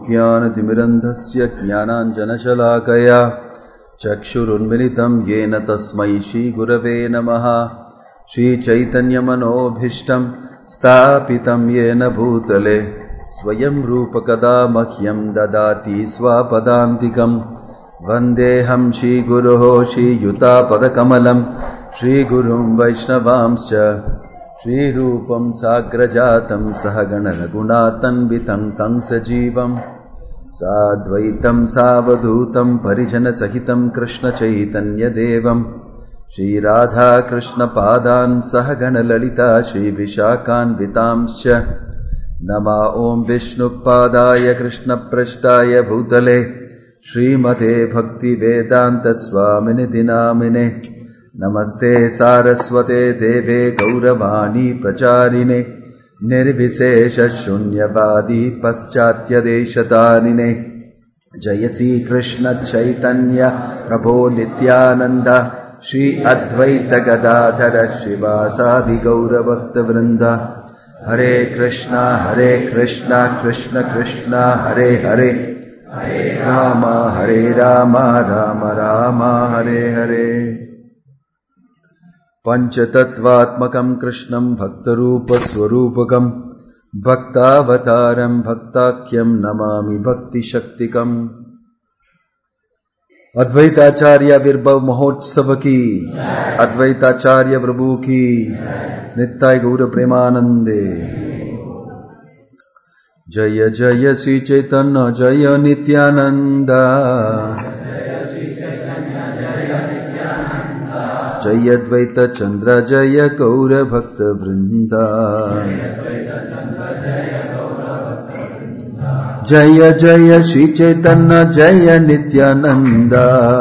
विज्ञानतिमिरन्धस्य ज्ञानाञ्जनशलाकया चक्षुरुन्मिलितं येन तस्मै श्रीगुरवे नमः श्रीचैतन्यमनोभीष्टं स्थापितं येन भूतले स्वयं रूपकदा मह्यं ददाति स्वापदान्तिकम् वन्देऽहं श्रीगुरोः श्रीयुतापदकमलं श्रीगुरुं वैष्णवांश्च श्रीरूपं साग्रजातं सहगणरघुणातन्वितं तं सजीवम् साद्वैतं सावधूतं परिजनसहितं कृष्णचैतन्यदेवं श्रीराधाकृष्णपादान् सहगणललिता श्रीविशाखान्वितांश्च नमा ॐ विष्णुपादाय कृष्णप्रष्टाय भूतले श्रीमते भक्तिवेदान्तस्वामिनिति नामिने नमस्ते सारस्वते देवे गौरवाणी प्रचारिणे निर्विशेषशून्यवादी पश्चात्यदेशतारिणे जय श्रीकृष्णचैतन्य प्रभो नित्यानन्द श्री अद्वैतगदाधर शिवासादिगौरभक्तवृन्द हरे कृष्णा हरे कृष्णा कृष्ण कृष्णा हरे हरे राम हरे राम राम राम हरे हरे पञ्चतत्त्वात्मकं कृष्णं भक्तरूपस्वरूपकम् भक्तावतारं भक्ताख्यं नमामि भक्तिशक्तिकम् अद्वैताचार्य विर्भव महोत्सव की अद्वैताचार्य प्रभु की नित्याय गौर प्रेमानंदे जय जय श्री चैतन्य जय नित्यानंद जय द्वैत चंद्र जय गौर भक्त वृंदा जय जय श्री चैतन्य जय नित्यानंद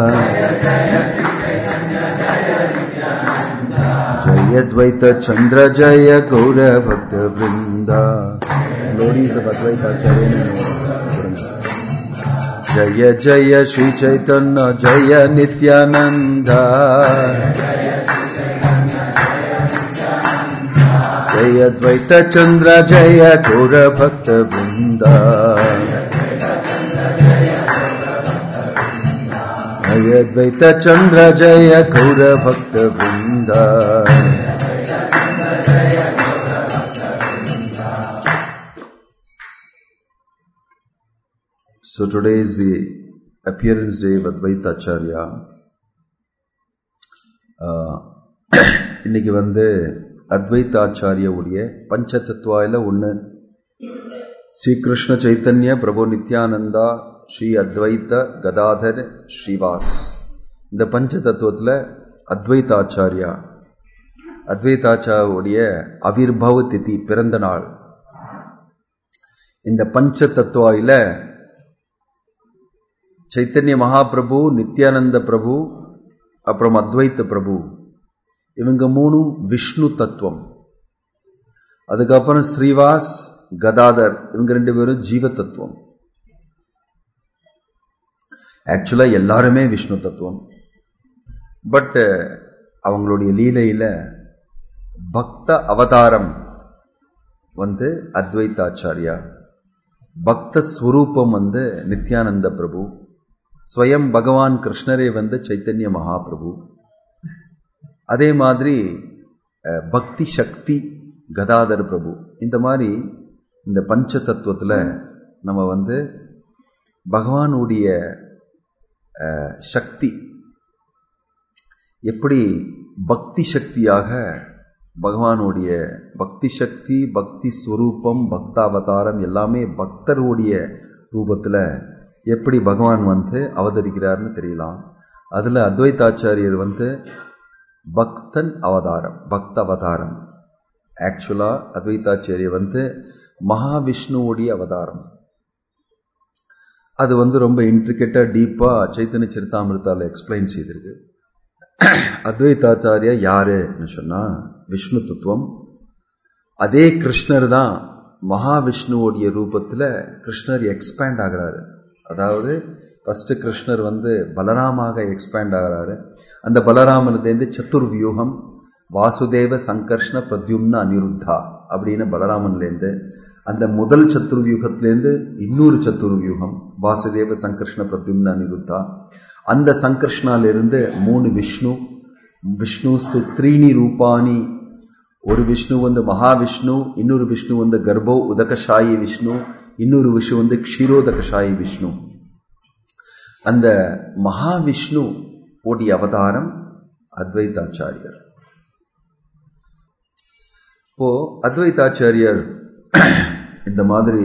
जय द्वैत चंद्र जय गौर भक्त वृंदा लोरी सब अद्वैताचार्य जय जय श्री चैतन्य जय नित्यानंद जय द्वैत चंद्र जय गौर भक्त वृंदा जय द्वैत चंद्र जय गौर भक्त वृंदा So today is the appearance day of Advaita Acharya. Uh, இன்னைக்கு வந்து அத்வைத்தாச்சாரியவுடைய பஞ்ச தத்துவாயில ஒன்று ஸ்ரீ கிருஷ்ண சைத்தன்ய பிரபு நித்யானந்தா ஸ்ரீ அத்வைத்த கதாதர் ஸ்ரீவாஸ் இந்த பஞ்ச தத்துவத்தில் அத்வைத்தாச்சாரியா அத்வைதாச்சாரியுடைய அவிர்பவ திதி பிறந்த நாள் இந்த பஞ்ச தத்துவாயில சைத்தன்ய மகாபிரபு நித்யானந்த பிரபு அப்புறம் அத்வைத்த பிரபு இவங்க மூணும் விஷ்ணு தத்துவம் அதுக்கப்புறம் ஸ்ரீவாஸ் கதாதர் இவங்க ரெண்டு பேரும் ஜீவ தத்துவம் ஆக்சுவலா எல்லாருமே விஷ்ணு தத்துவம் பட் அவங்களுடைய லீலையில பக்த அவதாரம் வந்து அத்வைத்தாச்சாரியா பக்த ஸ்வரூபம் வந்து நித்யானந்த பிரபு ஸ்வயம் பகவான் கிருஷ்ணரே வந்து சைத்தன்ய மகாபிரபு அதே மாதிரி பக்தி சக்தி கதாதர் பிரபு இந்த மாதிரி இந்த பஞ்ச தத்துவத்தில் நம்ம வந்து பகவானுடைய சக்தி எப்படி பக்தி சக்தியாக பகவானுடைய பக்தி சக்தி பக்தி ஸ்வரூபம் பக்தாவதாரம் எல்லாமே பக்தருடைய ரூபத்தில் எப்படி பகவான் வந்து அவதரிக்கிறார்னு தெரியலாம் அதில் அத்வைதாச்சாரியர் வந்து பக்தன் அவதாரம் பக்த அவதாரம் ஆக்சுவலா அத்வைதாச்சாரியர் வந்து மகாவிஷ்ணுவுடைய அவதாரம் அது வந்து ரொம்ப இன்ட்ரிகேட்டா டீப்பா சைத்தன்ய சரித்தாமிரத்தால எக்ஸ்பிளைன் செய்திருக்கு அத்வைதாச்சாரியா யாருன்னு சொன்னா விஷ்ணு தத்துவம் அதே கிருஷ்ணர் தான் மகாவிஷ்ணுவோடைய ரூபத்துல கிருஷ்ணர் எக்ஸ்பேண்ட் ஆகிறாரு அதாவது ஃபர்ஸ்ட் கிருஷ்ணர் வந்து பலராமாக எக்ஸ்பேண்ட் ஆகிறாரு அந்த பலராமனிலேருந்து சத்துர்வியூகம் வாசுதேவ சங்கர்ஷ்ண பிரத்யும்ன அனிருத்தா அப்படின்னு பலராமன்லேருந்து அந்த முதல் சத்துருவியூகத்திலேருந்து இன்னொரு சத்துருவியூகம் வாசுதேவ சங்கர்ஷ்ண பிரத்யும்ன அனிருத்தா அந்த சங்கர்ஷ்ணால இருந்து மூணு விஷ்ணு விஷ்ணு த்ரீணி ரூபானி ஒரு விஷ்ணு வந்து மகாவிஷ்ணு இன்னொரு விஷ்ணு வந்து கர்ப்போ உதகஷாயி விஷ்ணு இன்னொரு விஷ்ணு வந்து க்ஷீரோதகஷாயி விஷ்ணு அந்த மகாவிஷ்ணு உடைய அவதாரம் அத்வைதாச்சாரியர் இப்போ அத்வைதாச்சாரியர் இந்த மாதிரி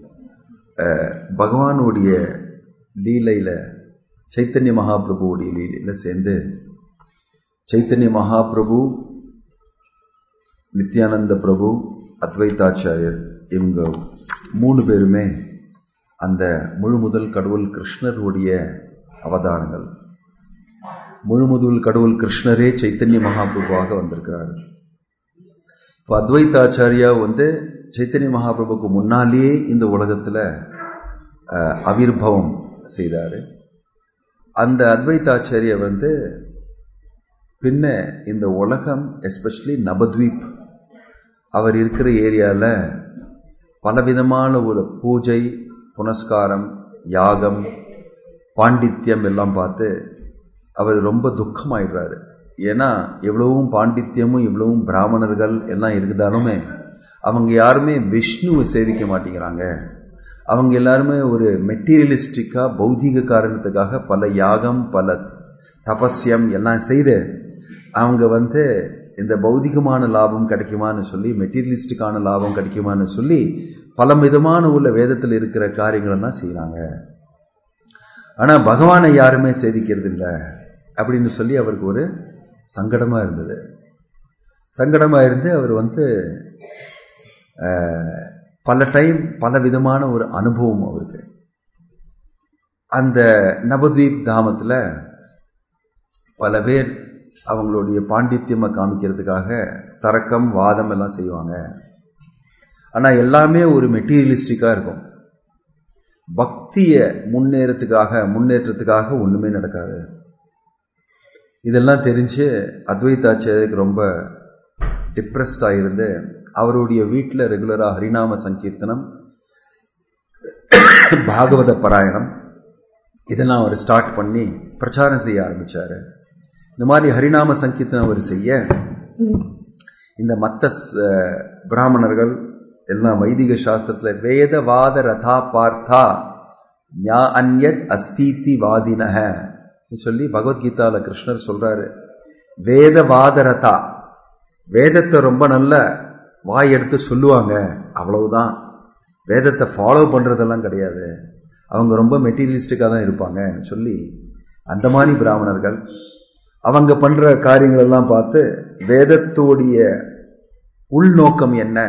பகவானுடைய லீலையில சைத்தன்ய மகாபிரபுவுடைய லீலையில சேர்ந்து சைத்தன்ய மகாபிரபு நித்யானந்த பிரபு அத்வைதாச்சாரியர் இவங்க மூணு பேருமே அந்த முழு முதல் கடவுள் கிருஷ்ணருடைய அவதாரங்கள் முழு முதல் கடவுள் கிருஷ்ணரே சைத்தன்ய மகாபிரபுவாக வந்திருக்கிறார் இப்போ அத்வைதாச்சாரியா வந்து சைத்தன்ய மகாபிரபுக்கு முன்னாலேயே இந்த உலகத்தில் அவிர்பவம் செய்தார் அந்த அத்வைதாச்சாரிய வந்து பின்ன இந்த உலகம் எஸ்பெஷலி நபத்வீப் அவர் இருக்கிற ஏரியாவில் பலவிதமான ஒரு பூஜை புனஸ்காரம் யாகம் பாண்டித்யம் எல்லாம் பார்த்து அவர் ரொம்ப துக்கமாயிடுறாரு ஏன்னா எவ்வளவும் பாண்டித்யமும் இவ்வளவும் பிராமணர்கள் எல்லாம் இருக்குதாலுமே அவங்க யாருமே விஷ்ணுவை சேவிக்க மாட்டேங்கிறாங்க அவங்க எல்லாருமே ஒரு மெட்டீரியலிஸ்டிக்கா பௌதீக காரணத்துக்காக பல யாகம் பல தபஸ்யம் எல்லாம் செய்து அவங்க வந்து இந்த பௌதிகமான லாபம் கிடைக்குமான்னு சொல்லி மெட்டீரியலிஸ்டிக்கான லாபம் கிடைக்குமான்னு சொல்லி பல விதமான உள்ள வேதத்தில் இருக்கிற காரியங்கள் எல்லாம் செய்கிறாங்க ஆனால் பகவானை யாருமே சேவிக்கிறது இல்லை அப்படின்னு சொல்லி அவருக்கு ஒரு சங்கடமாக இருந்தது சங்கடமாக இருந்து அவர் வந்து பல டைம் பல விதமான ஒரு அனுபவம் அவருக்கு அந்த நவத்வீப் தாமத்தில் பல பேர் அவங்களுடைய பாண்டித்யமை காமிக்கிறதுக்காக தரக்கம் வாதம் எல்லாம் செய்வாங்க ஆனால் எல்லாமே ஒரு மெட்டீரியலிஸ்டிக்காக இருக்கும் பக்தியை முன்னேறத்துக்காக முன்னேற்றத்துக்காக ஒன்றுமே நடக்காது இதெல்லாம் தெரிஞ்சு அத்வைதாச்சாரியருக்கு ரொம்ப டிப்ரெஸ்டாக இருந்து அவருடைய வீட்டில் ரெகுலராக ஹரிநாம சங்கீர்த்தனம் பாகவத பாராயணம் இதெல்லாம் அவர் ஸ்டார்ட் பண்ணி பிரச்சாரம் செய்ய ஆரம்பிச்சாரு இந்த மாதிரி ஹரிநாம சங்கீர்த்தனம் அவர் செய்ய இந்த மத்த பிராமணர்கள் எல்லாம் வைதிக சாஸ்திரத்துல வேதவாத ரதா பார்த்தா ஞா அந்யத் அஸ்தீதி வாதினக சொல்லி பகவத்கீதால கிருஷ்ணர் சொல்றாரு வேதவாத ரதா வேதத்தை ரொம்ப நல்ல வாய் எடுத்து சொல்லுவாங்க அவ்வளவுதான் வேதத்தை ஃபாலோ பண்றதெல்லாம் கிடையாது அவங்க ரொம்ப மெட்டீரியலிஸ்டிக்காக தான் இருப்பாங்க சொல்லி அந்த மாதிரி பிராமணர்கள் அவங்க பண்ற காரியங்கள் எல்லாம் பார்த்து வேதத்தோடைய உள்நோக்கம் என்ன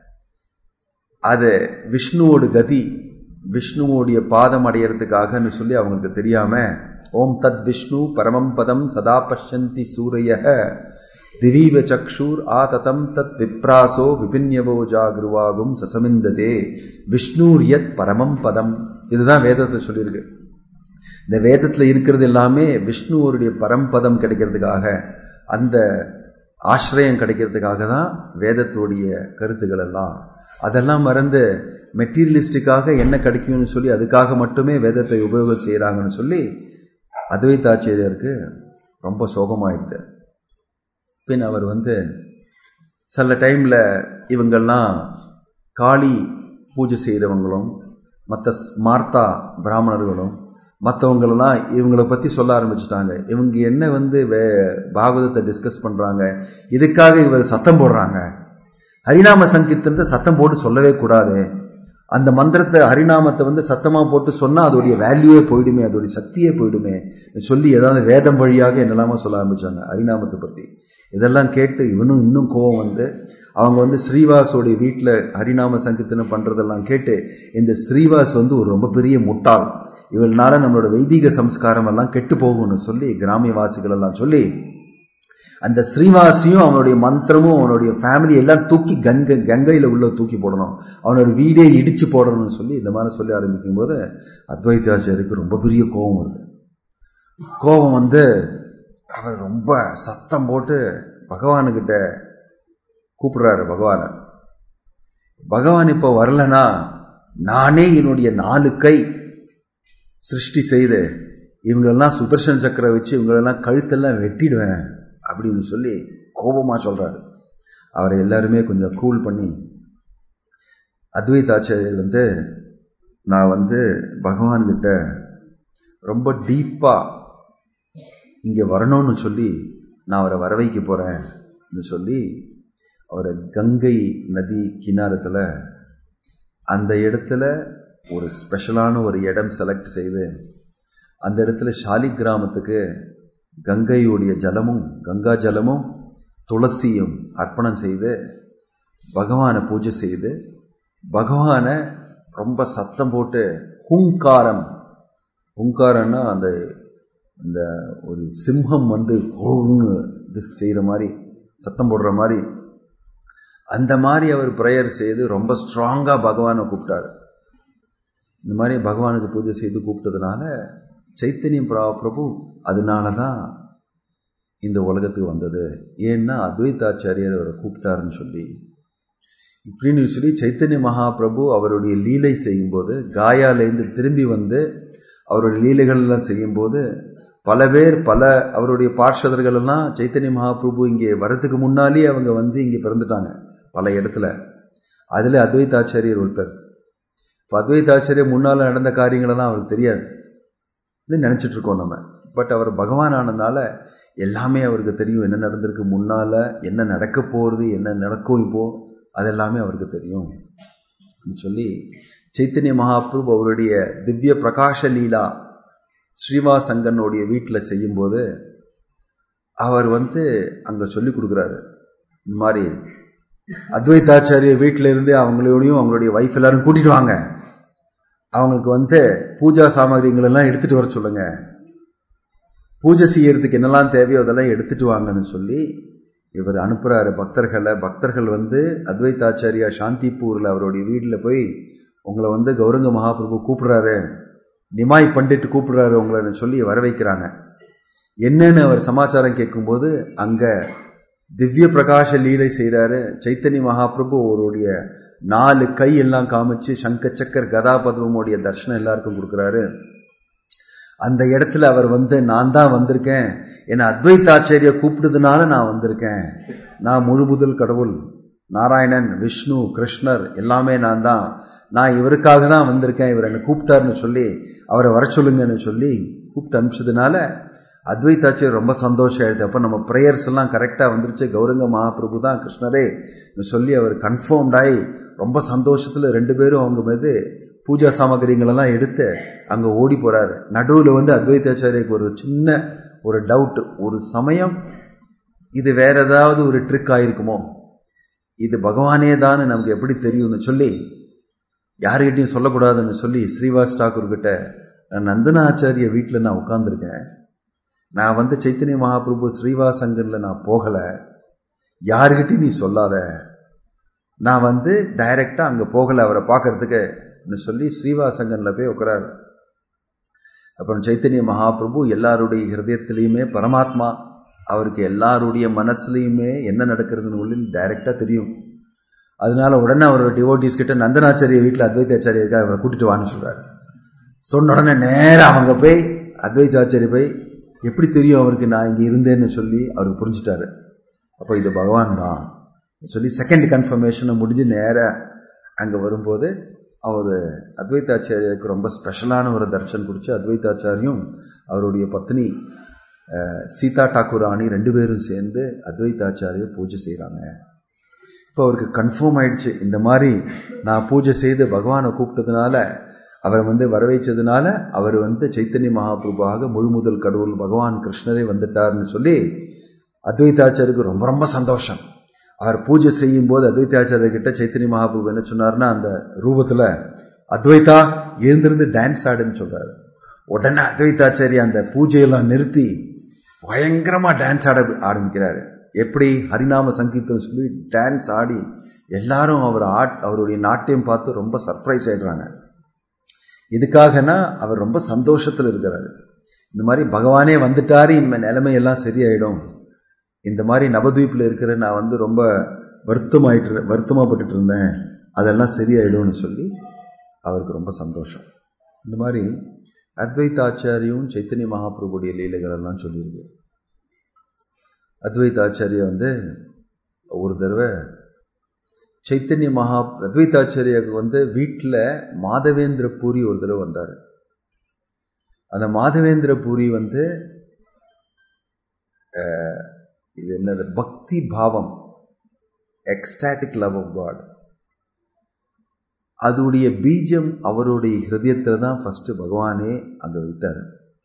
அது விஷ்ணுவோட கதி விஷ்ணுவோடைய பாதம் அடையறதுக்காகன்னு சொல்லி அவங்களுக்கு தெரியாம ஓம் தத் விஷ்ணு பரமம் பதம் சதா பஷ்யந்தி சூரிய திவீவ சக்ஷூர் ஆததம் தத் விப்ராசோ விபின்யவோ ஜாகிருவாகும் சசமிந்ததே விஷ்ணூர் யத் பரமம் பதம் இதுதான் வேதத்தில் சொல்லியிருக்கு இந்த வேதத்தில் இருக்கிறது எல்லாமே விஷ்ணுவோருடைய பரம்பதம் கிடைக்கிறதுக்காக அந்த ஆசிரியம் கிடைக்கிறதுக்காக தான் வேதத்துடைய கருத்துக்கள் எல்லாம் அதெல்லாம் மறந்து மெட்டீரியலிஸ்டிக்காக என்ன கிடைக்கும்னு சொல்லி அதுக்காக மட்டுமே வேதத்தை உபயோகம் செய்கிறாங்கன்னு சொல்லி அத்வைதாச்சாரியருக்கு ரொம்ப சோகமாயிடுது பின் அவர் வந்து சில டைமில் இவங்கெல்லாம் காளி பூஜை செய்கிறவங்களும் மற்ற மார்த்தா பிராமணர்களும் மற்றவங்களெல்லாம் இவங்களை பற்றி சொல்ல ஆரம்பிச்சிட்டாங்க இவங்க என்ன வந்து வே பாகவதத்தை டிஸ்கஸ் பண்ணுறாங்க இதுக்காக இவர் சத்தம் போடுறாங்க ஹரிநாம சங்கீர்த்தனத்தை சத்தம் போட்டு சொல்லவே கூடாது அந்த மந்திரத்தை ஹரிநாமத்தை வந்து சத்தமாக போட்டு சொன்னால் அதோடைய வேல்யூவே போயிடுமே அதோடைய சக்தியே போயிடுமே சொல்லி ஏதாவது வேதம் வழியாக என்னெல்லாமோ சொல்ல ஆரம்பிச்சாங்க ஹரிநாமத்தை பற்றி இதெல்லாம் கேட்டு இவனும் இன்னும் கோவம் வந்து அவங்க வந்து ஸ்ரீவாஸோடைய வீட்டில் ஹரிநாம சங்கீர்த்தனம் பண்ணுறதெல்லாம் கேட்டு இந்த ஸ்ரீவாஸ் வந்து ஒரு ரொம்ப பெரிய முட்டாள் இவனால நம்மளோட வைதிக சம்ஸ்காரம் எல்லாம் கெட்டு போகும்னு சொல்லி கிராமியவாசிகள் எல்லாம் சொல்லி அந்த ஸ்ரீவாசியும் அவனுடைய மந்திரமும் அவனுடைய ஃபேமிலி எல்லாம் தூக்கி கங்கை கங்கையில் உள்ள தூக்கி போடணும் அவனோட வீடே இடிச்சு போடணும்னு சொல்லி இந்த மாதிரி சொல்லி ஆரம்பிக்கும் போது அத்வைதாச்சாரியருக்கு ரொம்ப பெரிய கோபம் வருது கோபம் வந்து அவர் ரொம்ப சத்தம் போட்டு பகவானுக்கிட்ட கூப்பிடுறாரு பகவானை பகவான் இப்போ வரலனா நானே என்னுடைய நாலு கை சிருஷ்டி செய்து இவங்களெல்லாம் சுதர்சன சக்கரை வச்சு இவங்களெல்லாம் கழுத்தெல்லாம் வெட்டிடுவேன் அப்படின்னு சொல்லி கோபமா சொல்றாரு அவரை எல்லாருமே கொஞ்சம் கூல் பண்ணி அத்வைதாச்சாரியர் வந்து நான் வந்து பகவான்கிட்ட ரொம்ப டீப்பா இங்க வரணும்னு சொல்லி நான் அவரை வர வைக்க போறேன்னு சொல்லி அவரை கங்கை நதி கிணறுத்துல அந்த இடத்துல ஒரு ஸ்பெஷலான ஒரு இடம் செலக்ட் செய்து அந்த இடத்துல ஷாலி கிராமத்துக்கு கங்கையுடைய ஜலமும் கங்கா ஜலமும் துளசியும் அர்ப்பணம் செய்து பகவானை பூஜை செய்து பகவானை ரொம்ப சத்தம் போட்டு ஹுங்காரம் ஹுங்காரம்னா அந்த இந்த ஒரு சிம்ஹம் வந்து கோகுன்னு இது செய்கிற மாதிரி சத்தம் போடுற மாதிரி அந்த மாதிரி அவர் ப்ரேயர் செய்து ரொம்ப ஸ்ட்ராங்காக பகவானை கூப்பிட்டார் இந்த மாதிரி பகவானுக்கு பூஜை செய்து கூப்பிட்டதுனால சைத்தன்யம் பிரபு அதனால தான் இந்த உலகத்துக்கு வந்தது ஏன்னா அத்வைதாச்சாரியர் அவரை கூப்பிட்டாருன்னு சொல்லி இப்படின்னு சொல்லி சைத்தன்ய மகாபிரபு அவருடைய லீலை செய்யும்போது காயாலேருந்து திரும்பி வந்து அவருடைய லீலைகள்லாம் செய்யும்போது பல பேர் பல அவருடைய பார்ஷதர்கள் எல்லாம் சைத்தன்ய மகாபிரபு இங்கே வரதுக்கு முன்னாலே அவங்க வந்து இங்கே பிறந்துட்டாங்க பல இடத்துல அதில் அத்வைதாச்சாரியர் ஒருத்தர் இப்போ அத்வைதாச்சாரியர் முன்னால் நடந்த காரியங்களெல்லாம் அவருக்கு தெரியாது நினச்சிட்டு இருக்கோம் நம்ம பட் அவர் பகவான் ஆனதுனால எல்லாமே அவருக்கு தெரியும் என்ன நடந்திருக்கு முன்னால் என்ன நடக்க போகிறது என்ன நடக்கும் இப்போ அதெல்லாமே அவருக்கு தெரியும் சொல்லி சைத்தன்ய மகாபிரபு அவருடைய திவ்ய பிரகாஷ லீலா ஸ்ரீவாசங்கனுடைய வீட்டில் செய்யும்போது அவர் வந்து அங்கே சொல்லி கொடுக்குறாரு இந்த மாதிரி அத்வைதாச்சாரிய வீட்டில இருந்து அவங்களோடையும் அவங்களுடைய ஒய்ஃப் எல்லாரும் கூட்டிட்டு வாங்க அவங்களுக்கு வந்து பூஜா சாமகிரிகள் எல்லாம் எடுத்துட்டு வர சொல்லுங்க பூஜை செய்யறதுக்கு என்னெல்லாம் தேவையோ அதெல்லாம் எடுத்துட்டு வாங்கன்னு சொல்லி இவர் அனுப்புறாரு பக்தர்களை பக்தர்கள் வந்து அத்வைதாச்சாரியா சாந்திப்பூர்ல அவருடைய வீட்டில் போய் உங்களை வந்து கௌரங்க மகாபிரபு கூப்பிடுறாரு நிமாய் பண்டிட் கூப்பிடுறாரு உங்களை சொல்லி வர வைக்கிறாங்க என்னன்னு அவர் சமாச்சாரம் கேட்கும்போது அங்க திவ்ய பிரகாஷ லீலை செய்கிறாரு சைத்தன்ய மகாபிரபு அவருடைய நாலு கை எல்லாம் காமிச்சு சங்க சக்கர் கதாபத்மோடைய தர்ஷனம் எல்லாருக்கும் கொடுக்குறாரு அந்த இடத்துல அவர் வந்து நான் தான் வந்திருக்கேன் என்னை அத்வைத்தாச்சாரிய கூப்பிடுறதுனால நான் வந்திருக்கேன் நான் முழு முதல் கடவுள் நாராயணன் விஷ்ணு கிருஷ்ணர் எல்லாமே நான் தான் நான் இவருக்காக தான் வந்திருக்கேன் இவர் என்னை கூப்பிட்டாருன்னு சொல்லி அவரை வர சொல்லுங்கன்னு சொல்லி கூப்பிட்டு அனுப்பிச்சதுனால அத்வைதாச்சாரியர் ரொம்ப சந்தோஷம் ஆயிடுது அப்போ நம்ம ப்ரேயர்ஸ் எல்லாம் கரெக்டாக வந்துருச்சு கௌரங்க மகாபிரபு தான் கிருஷ்ணரே சொல்லி அவர் கன்ஃபார்ம்டாகி ரொம்ப சந்தோஷத்தில் ரெண்டு பேரும் அவங்க மீது பூஜா சாமகிரிங்களெல்லாம் எடுத்து அங்கே ஓடி போகிறாரு நடுவில் வந்து அத்வைதாச்சாரியருக்கு ஒரு சின்ன ஒரு டவுட் ஒரு சமயம் இது வேற ஏதாவது ஒரு ட்ரிக் ஆயிருக்குமோ இது பகவானே தான் நமக்கு எப்படி தெரியும்னு சொல்லி யாருக்கிட்டையும் சொல்லக்கூடாதுன்னு சொல்லி ஸ்ரீவாஸ் டாக்கூர் கிட்ட நான் நந்தனாச்சாரிய வீட்டில் நான் உட்காந்துருக்கேன் நான் வந்து சைத்தன்ய மகாபிரபு ஸ்ரீவாசங்கன்ல நான் போகல யாருக்கிட்டையும் நீ சொல்லாத நான் வந்து டைரக்டா அங்க போகல அவரை பார்க்கறதுக்கு சொல்லி ஸ்ரீவாசங்கன்ல போய் உட்கிறாரு அப்புறம் சைத்தன்ய மகாபிரபு எல்லாருடைய ஹிருதயத்திலையுமே பரமாத்மா அவருக்கு எல்லாருடைய மனசுலையுமே என்ன நடக்கிறதுன்னு உள்ளில் டைரக்டா தெரியும் அதனால உடனே அவர் டிவோட்டிஸ் கிட்ட நந்தனாச்சாரிய வீட்டில் அத்வைதாச்சாரிய இருக்கா அவரை கூட்டிட்டு வான்னு சொல்றாரு சொன்ன உடனே நேரம் அவங்க போய் அத்வைதாச்சாரிய போய் எப்படி தெரியும் அவருக்கு நான் இங்கே இருந்தேன்னு சொல்லி அவருக்கு புரிஞ்சுட்டாரு அப்போ இது பகவான் தான் சொல்லி செகண்ட் கன்ஃபர்மேஷனை முடிஞ்சு நேராக அங்கே வரும்போது அவர் அத்வைதாச்சாரியருக்கு ரொம்ப ஸ்பெஷலான ஒரு தர்ஷன் குடிச்சு அத்வைதாச்சாரியும் அவருடைய பத்னி சீதா டாக்கூராணி ரெண்டு பேரும் சேர்ந்து அத்வைதாச்சாரியர் பூஜை செய்கிறாங்க இப்போ அவருக்கு கன்ஃபார்ம் ஆயிடுச்சு இந்த மாதிரி நான் பூஜை செய்து பகவானை கூப்பிட்டதுனால அவரை வந்து வர வைச்சதுனால அவர் வந்து சைத்தன்ய மகாபிரபாக முழு முதல் கடவுள் பகவான் கிருஷ்ணரே வந்துட்டார்னு சொல்லி அத்வைதாச்சாருக்கு ரொம்ப ரொம்ப சந்தோஷம் அவர் பூஜை செய்யும் போது அத்வைதாச்சாரிய கிட்ட சைத்தன்ய மகாபிரபு என்ன சொன்னார்னா அந்த ரூபத்துல அத்வைதா எழுந்திருந்து டான்ஸ் ஆடுன்னு சொல்றாரு உடனே அத்வைதாச்சாரிய அந்த பூஜையெல்லாம் நிறுத்தி பயங்கரமா டான்ஸ் ஆட ஆரம்பிக்கிறாரு எப்படி ஹரிநாம சங்கீர்த்தம் சொல்லி டான்ஸ் ஆடி எல்லாரும் அவர் ஆட் அவருடைய நாட்டியம் பார்த்து ரொம்ப சர்ப்ரைஸ் ஆயிடுறாங்க இதுக்காகனா அவர் ரொம்ப சந்தோஷத்தில் இருக்கிறாரு இந்த மாதிரி பகவானே வந்துட்டாரு இனிமே நிலைமை எல்லாம் சரியாயிடும் இந்த மாதிரி நவதீப்பில் இருக்கிற நான் வந்து ரொம்ப வருத்தமாயிட்டு வருத்தமாப்பட்டு இருந்தேன் அதெல்லாம் சரியாயிடும்னு சொல்லி அவருக்கு ரொம்ப சந்தோஷம் இந்த மாதிரி அத்வைத ஆச்சாரியும் சைத்தன்ய மகாபிரபுடைய லீலைகள் எல்லாம் சொல்லியிருக்கு அத்வைத ஆச்சாரியா வந்து ஒரு தடவை சைத்தன்ய மகா அத்வைதாச்சாரியாவுக்கு வந்து வீட்டில் மாதவேந்திர பூரி ஒரு தடவை வந்தார் அந்த மாதவேந்திர பூரி வந்து இது என்னது பக்தி பாவம் எக்ஸ்டாட்டிக் லவ் ஆஃப் காட் அதோடைய பீஜம் அவருடைய ஹிருதயத்தில் தான் ஃபர்ஸ்ட் பகவானே அங்கே வைத்தார்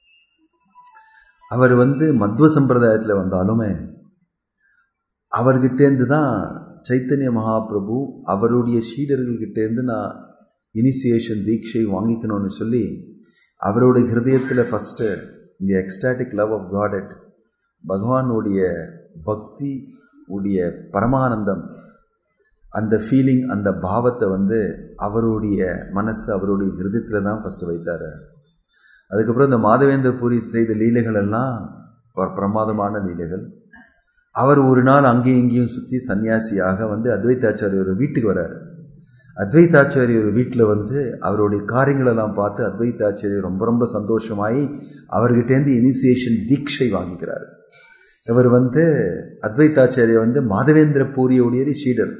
அவர் வந்து மத்வ சம்பிரதாயத்தில் வந்தாலுமே அவர்கிட்டேருந்து தான் சைத்தன்ய மகாபிரபு அவருடைய சீடர்கள்கிட்டேருந்து நான் இனிஷியேஷன் தீட்சை வாங்கிக்கணும்னு சொல்லி அவருடைய ஹிருதயத்தில் ஃபஸ்ட்டு இந்த எக்ஸ்டாட்டிக் லவ் ஆஃப் காடட் பகவானுடைய பக்தி உடைய பரமானந்தம் அந்த ஃபீலிங் அந்த பாவத்தை வந்து அவருடைய மனசு அவருடைய ஹிருதயத்தில் தான் ஃபஸ்ட்டு வைத்தார் அதுக்கப்புறம் இந்த மாதவேந்திர பூரி செய்த லீலைகள் எல்லாம் பிரமாதமான லீலைகள் அவர் ஒரு நாள் அங்கேயும் இங்கேயும் சுற்றி சன்னியாசியாக வந்து அத்வைதாச்சாரியோட வீட்டுக்கு வராரு அத்வைதாச்சாரியோட வீட்டில் வந்து அவருடைய காரியங்களெல்லாம் பார்த்து அத்வைதாச்சாரியர் ரொம்ப ரொம்ப சந்தோஷமாயி அவர்கிட்டேருந்து இனிசியேஷன் தீட்சை வாங்கிக்கிறார் இவர் வந்து அத்வைதாச்சாரிய வந்து மாதவேந்திர பூரியோடைய சீடர்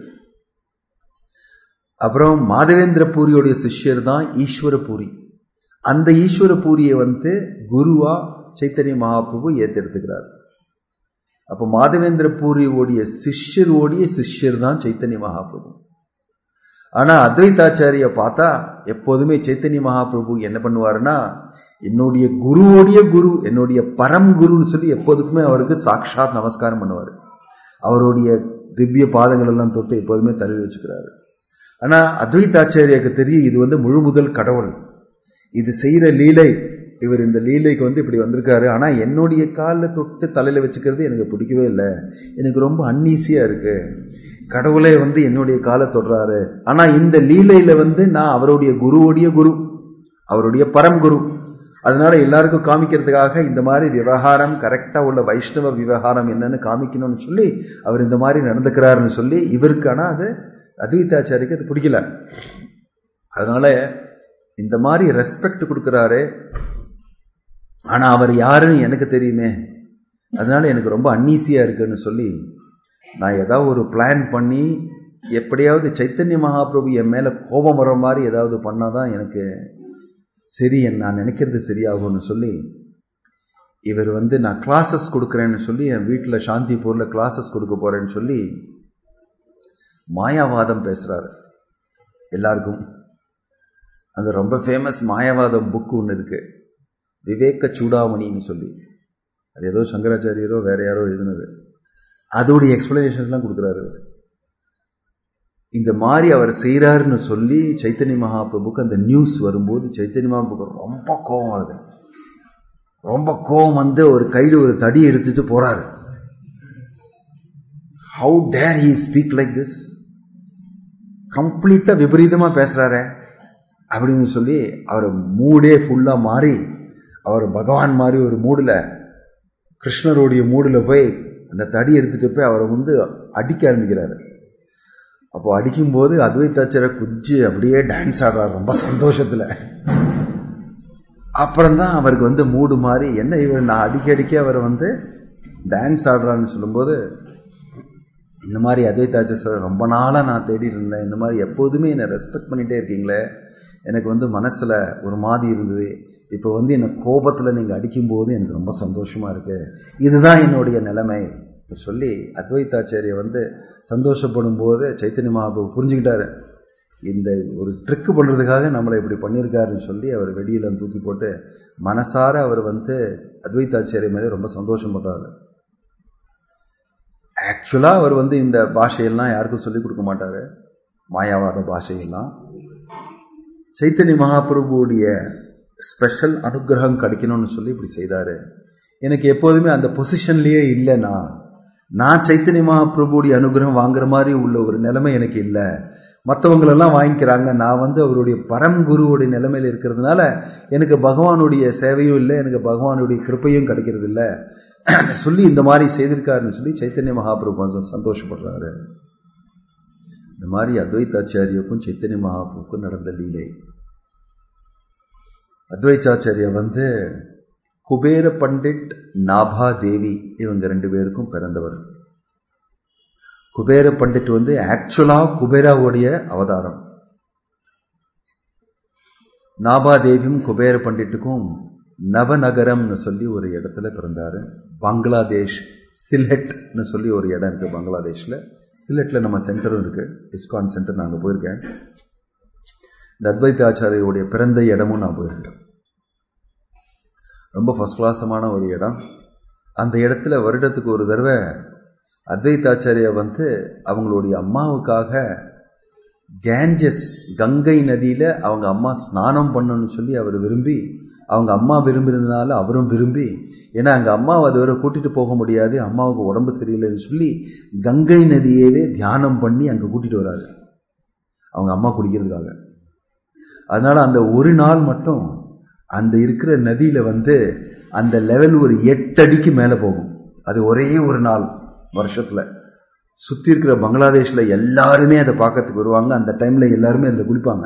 அப்புறம் மாதவேந்திர பூரியோடைய சிஷ்யர் தான் ஈஸ்வர பூரி அந்த ஈஸ்வர பூரியை வந்து குருவா சைத்தன்ய மகாபிரபு ஏற்றெடுத்துக்கிறார் அப்போ மாதவேந்திர பூரியோடைய சிஷ்யரோடைய சிஷ்யர் தான் சைத்தன்ய மகாபிரபு ஆனா அத்வைதாச்சாரிய பார்த்தா எப்போதுமே சைத்தன்ய மகாபிரபு என்ன பண்ணுவாருன்னா என்னுடைய குருவோடைய குரு என்னுடைய பரம் குருன்னு சொல்லி எப்போதுக்குமே அவருக்கு சாட்சாத் நமஸ்காரம் பண்ணுவார் அவருடைய திவ்ய பாதங்கள் எல்லாம் தொட்டு எப்போதுமே தள்ளி வச்சுக்கிறாரு ஆனா அத்வைதாச்சாரியாக்கு தெரியும் இது வந்து முழு முதல் கடவுள் இது செய்யற லீலை இவர் இந்த லீலைக்கு வந்து இப்படி வந்திருக்காரு ஆனா என்னுடைய காலில் தொட்டு தலையில வச்சுக்கிறது எனக்கு பிடிக்கவே இல்லை எனக்கு ரொம்ப அன்னீசியா இருக்கு கடவுளே வந்து என்னுடைய காலை தொடுறாரு ஆனா இந்த லீலையில வந்து நான் அவருடைய குருவுடைய குரு அவருடைய பரம் குரு அதனால எல்லாருக்கும் காமிக்கிறதுக்காக இந்த மாதிரி விவகாரம் கரெக்டா உள்ள வைஷ்ணவ விவகாரம் என்னன்னு காமிக்கணும்னு சொல்லி அவர் இந்த மாதிரி நடந்துக்கிறாருன்னு சொல்லி இவருக்கு ஆனா அது அத்வைதாச்சாரிக்கு அது பிடிக்கல அதனால இந்த மாதிரி ரெஸ்பெக்ட் கொடுக்குறாரு ஆனா அவர் யாருன்னு எனக்கு தெரியுமே அதனால எனக்கு ரொம்ப அன்னீசியா இருக்குன்னு சொல்லி நான் ஏதாவது ஒரு பிளான் பண்ணி எப்படியாவது சைத்தன்ய மகாபிரபு என் மேல கோபம் வர மாதிரி ஏதாவது பண்ணாதான் எனக்கு சரி நான் நினைக்கிறது சரியாகும்னு சொல்லி இவர் வந்து நான் கிளாஸஸ் கொடுக்குறேன்னு சொல்லி என் வீட்டில் சாந்திபூரில் கிளாஸஸ் கொடுக்க போறேன்னு சொல்லி மாயாவாதம் பேசுறாரு எல்லாருக்கும் அந்த ரொம்ப ஃபேமஸ் மாயாவாதம் புக்கு ஒன்று இருக்கு விவேக சூடாமணின்னு சொல்லி அது ஏதோ சங்கராச்சாரியரோ வேற யாரோ எழுதுனது அதோடைய எக்ஸ்பிளனேஷன்ஸ்லாம் கொடுக்குறாரு இந்த மாதிரி அவர் செய்கிறாருன்னு சொல்லி சைத்தன்ய மகாபிரபுக்கு அந்த நியூஸ் வரும்போது சைத்தன்ய மகாபிரபுக்கு ரொம்ப கோபம் வருது ரொம்ப கோபம் வந்து ஒரு கையில் ஒரு தடி எடுத்துட்டு போறாரு how dare he speak like this கம்ப்ளீட்டா விபரீதமா பேசுறாரு அப்படின்னு சொல்லி அவர் மூடே ஃபுல்லா மாறி அவர் பகவான் மாதிரி ஒரு மூடுல கிருஷ்ணருடைய மூடுல போய் அந்த தடி எடுத்துட்டு போய் அவரை வந்து அடிக்க ஆரம்பிக்கிறாரு அப்போ அடிக்கும்போது அத்வைத்தாச்சர குதிச்சு அப்படியே டான்ஸ் ஆடுறாரு ரொம்ப சந்தோஷத்துல அப்புறம்தான் அவருக்கு வந்து மூடு மாதிரி என்ன இவர் நான் அடிக்க அடிக்க அவர் வந்து டான்ஸ் ஆடுறான்னு சொல்லும்போது இந்த மாதிரி அத்வைதாச்சர் சொல்ற ரொம்ப நாளாக நான் தேடிட்டு இருந்தேன் இந்த மாதிரி எப்போதுமே என்னை ரெஸ்பெக்ட் பண்ணிகிட்டே இருக்கீங்களே எனக்கு வந்து மனசில் ஒரு மாதிரி இருந்தது இப்போ வந்து என்னை கோபத்தில் நீங்கள் அடிக்கும்போது எனக்கு ரொம்ப சந்தோஷமாக இருக்குது இதுதான் என்னுடைய நிலைமை சொல்லி அத்வைதாச்சாரிய வந்து சந்தோஷப்படும் போது சைத்தன்ய மகாபிரபு புரிஞ்சுக்கிட்டாரு இந்த ஒரு ட்ரிக்கு பண்ணுறதுக்காக நம்மளை இப்படி பண்ணியிருக்காருன்னு சொல்லி அவர் வெடியில் தூக்கி போட்டு மனசார அவர் வந்து அத்வைதாச்சாரிய மேலே ரொம்ப சந்தோஷப்படுறாரு ஆக்சுவலாக அவர் வந்து இந்த பாஷையெல்லாம் யாருக்கும் சொல்லிக் கொடுக்க மாட்டார் மாயாவாத பாஷையெல்லாம் சைத்தன்ய மகாபிரபுடைய ஸ்பெஷல் அனுகிரகம் கிடைக்கணும்னு சொல்லி இப்படி செய்தார் எனக்கு எப்போதுமே அந்த பொசிஷன்லேயே இல்லைண்ணா நான் சைத்தன்ய மகாபிரபுடைய அனுகிரகம் வாங்குற மாதிரி உள்ள ஒரு நிலைமை எனக்கு இல்லை மற்றவங்களெல்லாம் வாங்கிக்கிறாங்க நான் வந்து அவருடைய பரம்குருவுடைய நிலைமையில் இருக்கிறதுனால எனக்கு பகவானுடைய சேவையும் இல்லை எனக்கு பகவானுடைய கிருப்பையும் கிடைக்கிறது இல்லை சொல்லி இந்த மாதிரி செய்திருக்காருன்னு சொல்லி சைத்தன்ய மகாபிரபு கொஞ்சம் சந்தோஷப்படுறாரு இந்த மாதிரி அத்வைத்தாச்சாரியுக்கும் சைத்தன்ய மகாபுக்கும் நடந்த லீலை அத்வைத்தாச்சாரியா வந்து குபேர பண்டிட் நாபா தேவி இவங்க ரெண்டு பேருக்கும் பிறந்தவர் குபேர பண்டிட் வந்து ஆக்சுவலா குபேராவுடைய அவதாரம் நாபா தேவியும் குபேர பண்டிட்டுக்கும் நவநகரம்னு சொல்லி ஒரு இடத்துல பிறந்தாரு பங்களாதேஷ் சிலெட்னு சொல்லி ஒரு இடம் இருக்கு பங்களாதேஷ்ல சிலெட்ல நம்ம சென்டரும் இருக்கு இஸ்கான் சென்டர் நான் அங்கே போயிருக்கேன் இந்த அத்வைத ஆச்சாரியோடைய பிறந்த இடமும் நான் போயிருக்கேன் ரொம்ப ஃபஸ்ட் கிளாஸமான ஒரு இடம் அந்த இடத்துல வருடத்துக்கு ஒரு தடவை அத்வைதாச்சாரியா வந்து அவங்களுடைய அம்மாவுக்காக கேஞ்சஸ் கங்கை நதியில அவங்க அம்மா ஸ்நானம் பண்ணணும்னு சொல்லி அவர் விரும்பி அவங்க அம்மா விரும்பினதுனால அவரும் விரும்பி ஏன்னா அங்கே அம்மாவை அதுவரை கூட்டிட்டு போக முடியாது அம்மாவுக்கு உடம்பு சரியில்லைன்னு சொல்லி கங்கை நதியவே தியானம் பண்ணி அங்கே கூட்டிட்டு வராரு அவங்க அம்மா குடிக்கிறதுக்காக அதனால அந்த ஒரு நாள் மட்டும் அந்த இருக்கிற நதியில வந்து அந்த லெவல் ஒரு எட்டு அடிக்கு மேலே போகும் அது ஒரே ஒரு நாள் வருஷத்துல சுத்தி இருக்கிற பங்களாதேஷ்ல எல்லாருமே அதை பார்க்கறதுக்கு வருவாங்க அந்த டைம்ல எல்லாருமே அதுல குளிப்பாங்க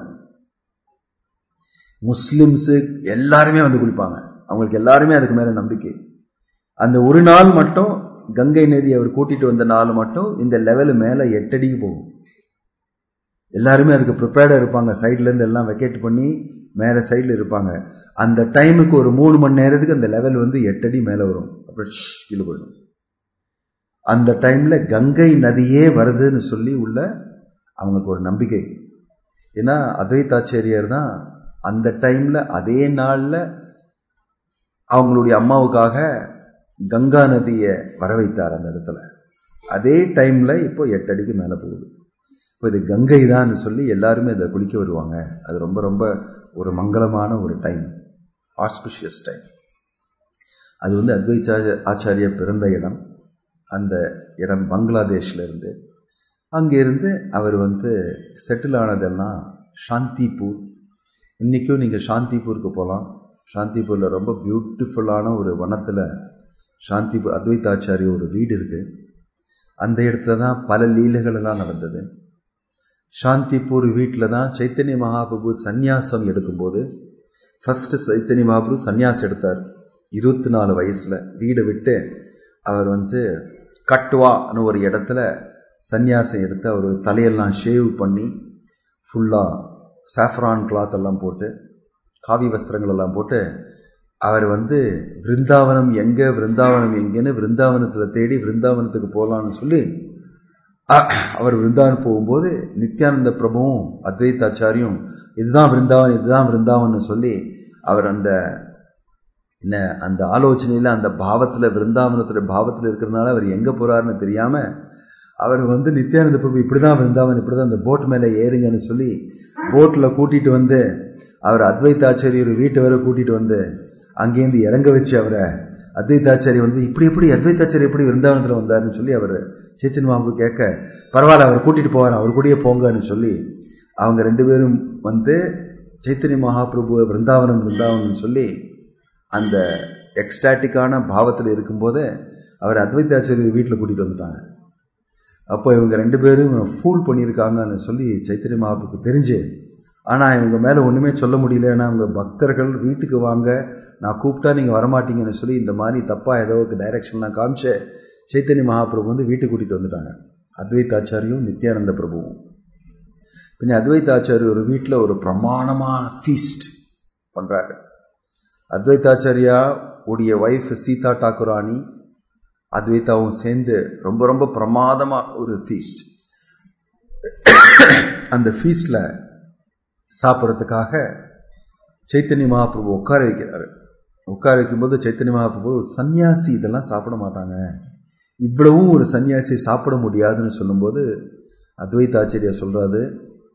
முஸ்லிம்ஸு எல்லாருமே வந்து குளிப்பாங்க அவங்களுக்கு எல்லாருமே அதுக்கு மேல நம்பிக்கை அந்த ஒரு நாள் மட்டும் கங்கை நதி அவர் கூட்டிட்டு வந்த நாள் மட்டும் இந்த லெவல் மேல எட்டடிக்கு போகும் எல்லாருமே அதுக்கு ப்ரிப்பேர்டா இருப்பாங்க சைட்ல இருந்து எல்லாம் வெக்கேட் பண்ணி மேல சைட்ல இருப்பாங்க அந்த டைமுக்கு ஒரு மூணு மணி நேரத்துக்கு அந்த லெவல் வந்து எட்டடி மேல வரும் அப்புறம் கீழே போயிடும் அந்த டைம்ல கங்கை நதியே வருதுன்னு சொல்லி உள்ள அவங்களுக்கு ஒரு நம்பிக்கை ஏன்னா அத்வைதாச்சாரியர் தான் அந்த டைம்ல அதே நாள்ல அவங்களுடைய அம்மாவுக்காக கங்கா நதியை வர வைத்தார் அந்த இடத்துல அதே டைம்ல இப்போ எட்டு அடிக்கு மேல போகுது இப்போ இது கங்கை தான் சொல்லி எல்லாருமே அதை குளிக்க வருவாங்க அது ரொம்ப ரொம்ப ஒரு மங்களமான ஒரு டைம் ஆஸ்பிஷியஸ் டைம் அது வந்து அத்வைச்சா ஆச்சாரிய பிறந்த இடம் அந்த இடம் பங்களாதேஷ்ல இருந்து அங்கிருந்து அவர் வந்து செட்டில் ஆனதெல்லாம் சாந்திப்பூர் இன்றைக்கும் நீங்கள் சாந்திப்பூருக்கு போகலாம் சாந்திப்பூரில் ரொம்ப பியூட்டிஃபுல்லான ஒரு வனத்தில் சாந்திபூர் அத்வைதாச்சாரிய ஒரு வீடு இருக்குது அந்த இடத்துல தான் பல லீலைகள் எல்லாம் நடந்தது சாந்திப்பூர் வீட்டில் தான் சைத்தன்ய மகாபிரபு சந்நியாசம் எடுக்கும்போது ஃபர்ஸ்ட் சைத்தன்ய மகாபிரபு சந்நியாசம் எடுத்தார் இருபத்தி நாலு வயசில் வீடை விட்டு அவர் வந்து கட்டுவான்னு ஒரு இடத்துல சந்நியாசம் எடுத்து அவர் தலையெல்லாம் ஷேவ் பண்ணி ஃபுல்லாக சாஃப்ரான் கிளாத் எல்லாம் போட்டு காவி வஸ்திரங்கள் எல்லாம் போட்டு அவர் வந்து விருந்தாவனம் எங்கே விருந்தாவனம் எங்கேன்னு விருந்தாவனத்தில் தேடி விருந்தாவனத்துக்கு போகலான்னு சொல்லி அவர் விருந்தாவனம் போகும்போது நித்யானந்த பிரபுவும் அத்வைதாச்சாரியும் இதுதான் விருந்தாவன் இதுதான் விருந்தாவன் சொல்லி அவர் அந்த என்ன அந்த ஆலோசனையில் அந்த பாவத்தில் விருந்தாவனத்துடைய பாவத்தில் இருக்கிறதுனால அவர் எங்கே போகிறாருன்னு தெரியாமல் அவர் வந்து நித்யானந்த பிரபு இப்படி தான் விருந்தாவன் இப்படி தான் அந்த போட் மேலே ஏறுங்கன்னு சொல்லி போட்டில் கூட்டிகிட்டு வந்து அவர் அத்வைதாச்சாரியர் வீட்டை வரை கூட்டிகிட்டு வந்து அங்கேருந்து இறங்க வச்சு அவரை அத்வைதாச்சாரி வந்து இப்படி எப்படி அத்வைதாச்சாரி எப்படி விருந்தாவனத்தில் வந்தார்னு சொல்லி அவர் சேச்சன் மாபு கேட்க பரவாயில்ல அவர் கூட்டிகிட்டு போவார் அவர் கூடயே போங்கன்னு சொல்லி அவங்க ரெண்டு பேரும் வந்து சைத்தன்ய மகாபிரபு விருந்தாவனம் விருந்தாவனம் சொல்லி அந்த எக்ஸ்டாட்டிக்கான பாவத்தில் இருக்கும்போது அவர் அத்வைதாச்சாரியர் வீட்டில் கூட்டிகிட்டு வந்துட்டாங்க அப்போ இவங்க ரெண்டு பேரும் ஃபூல் பண்ணியிருக்காங்கன்னு சொல்லி சைத்தன்ய மகாபுக்கு தெரிஞ்சு ஆனால் இவங்க மேலே ஒன்றுமே சொல்ல முடியல ஏன்னா அவங்க பக்தர்கள் வீட்டுக்கு வாங்க நான் கூப்பிட்டா நீங்கள் வரமாட்டீங்கன்னு சொல்லி இந்த மாதிரி தப்பாக ஏதோ டைரக்ஷன்லாம் காமிச்சு சைத்தன்ய மகாபிரபு வந்து வீட்டுக்கு கூட்டிகிட்டு வந்துட்டாங்க அத்வைதாச்சாரியும் நித்யானந்த பிரபுவும் பின்ன அத்வைதாச்சாரி ஒரு வீட்டில் ஒரு பிரமாணமான ஃபீஸ்ட் பண்ணுறாரு அத்வைதாச்சாரியா உடைய ஒய்ஃப் சீதா டாக்குராணி அத்வைதாவும் சேர்ந்து ரொம்ப ரொம்ப பிரமாதமாக ஒரு ஃபீஸ்ட் அந்த ஃபீஸ்டில் சாப்பிட்றதுக்காக சைத்தன்ய மகாபிரபு உட்கார வைக்கிறாரு உட்கார வைக்கும்போது சைத்தன்ய மகாபிரபு ஒரு சன்னியாசி இதெல்லாம் சாப்பிட மாட்டாங்க இவ்வளவும் ஒரு சன்னியாசி சாப்பிட முடியாதுன்னு சொல்லும்போது அத்வைதாச்சாரியா சொல்றாரு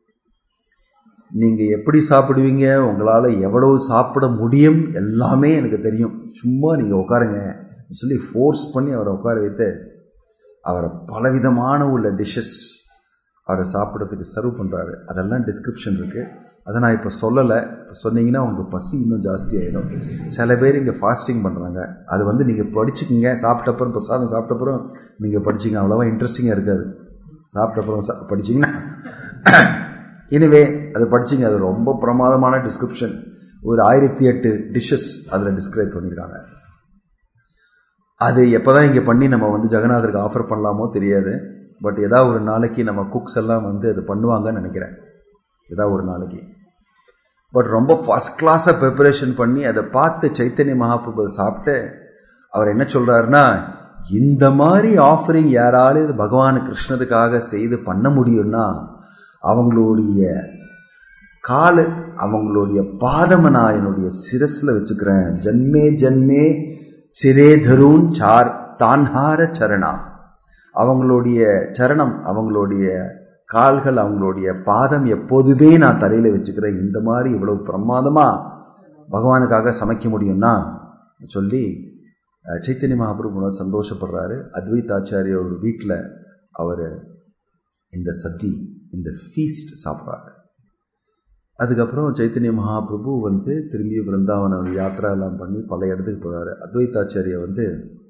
நீங்க எப்படி சாப்பிடுவீங்க உங்களால எவ்வளவு சாப்பிட முடியும் எல்லாமே எனக்கு தெரியும் சும்மா நீங்க உட்காருங்க சொல்லி ஃபோர்ஸ் பண்ணி அவரை உட்கார வைத்து அவரை பலவிதமான உள்ள டிஷ்ஷஸ் அவரை சாப்பிட்றதுக்கு சர்வ் பண்ணுறாரு அதெல்லாம் டிஸ்கிரிப்ஷன் இருக்குது அதை நான் இப்போ சொல்லலை சொன்னீங்கன்னா உங்களுக்கு பசி இன்னும் ஜாஸ்தி ஆகிடும் சில பேர் இங்கே ஃபாஸ்டிங் பண்ணுறாங்க அது வந்து நீங்கள் படிச்சுக்கிங்க சாப்பிட்டப்புறம் பிரசாதம் சாப்பிட்டப்புறம் நீங்கள் படிச்சிங்க அவ்வளோவா இன்ட்ரெஸ்டிங்காக இருக்காது சாப்பிட்ட அப்புறம் படிச்சீங்கன்னா எனவே அதை படிச்சிங்க அது ரொம்ப பிரமாதமான டிஸ்கிரிப்ஷன் ஒரு ஆயிரத்தி எட்டு டிஷ்ஷஸ் அதில் டிஸ்கிரைப் பண்ணியிருக்காங்க அது எப்போதான் இங்கே பண்ணி நம்ம வந்து ஜெகநாதருக்கு ஆஃபர் பண்ணலாமோ தெரியாது பட் ஏதாவது ஒரு நாளைக்கு நம்ம குக்ஸ் எல்லாம் வந்து அது பண்ணுவாங்கன்னு நினைக்கிறேன் ஏதாவது ஒரு நாளைக்கு பட் ரொம்ப ஃபஸ்ட் கிளாஸாக ப்ரிப்பரேஷன் பண்ணி அதை பார்த்து சைத்தன்ய மகாபிரபு சாப்பிட்டு அவர் என்ன சொல்றாருன்னா இந்த மாதிரி ஆஃபரிங் யாராலும் பகவான் கிருஷ்ணருக்காக செய்து பண்ண முடியும்னா அவங்களுடைய காலு அவங்களுடைய பாதம நான் என்னுடைய சிரஸ்ல வச்சுக்கிறேன் ஜன்மே ஜன்மே சிரே தருண் சார் தான்ஹார சரணா அவங்களுடைய சரணம் அவங்களுடைய கால்கள் அவங்களுடைய பாதம் எப்போதுமே நான் தலையில வச்சுக்கிறேன் இந்த மாதிரி இவ்வளவு பிரமாதமா பகவானுக்காக சமைக்க முடியும்னா சொல்லி சைத்தன்ய மகாபிரபு சந்தோஷப்படுறாரு அத்வைதாச்சாரியோட வீட்டில் அவர் இந்த சத்தி இந்த ஃபீஸ்ட் சாப்பிட்றாரு அதுக்கப்புறம் சைத்தன்ய மகாபிரபு வந்து திரும்பி பிருந்தாவன யாத்திரா எல்லாம் பண்ணி பல இடத்துக்கு போகிறாரு அத்வைதாச்சாரிய வந்து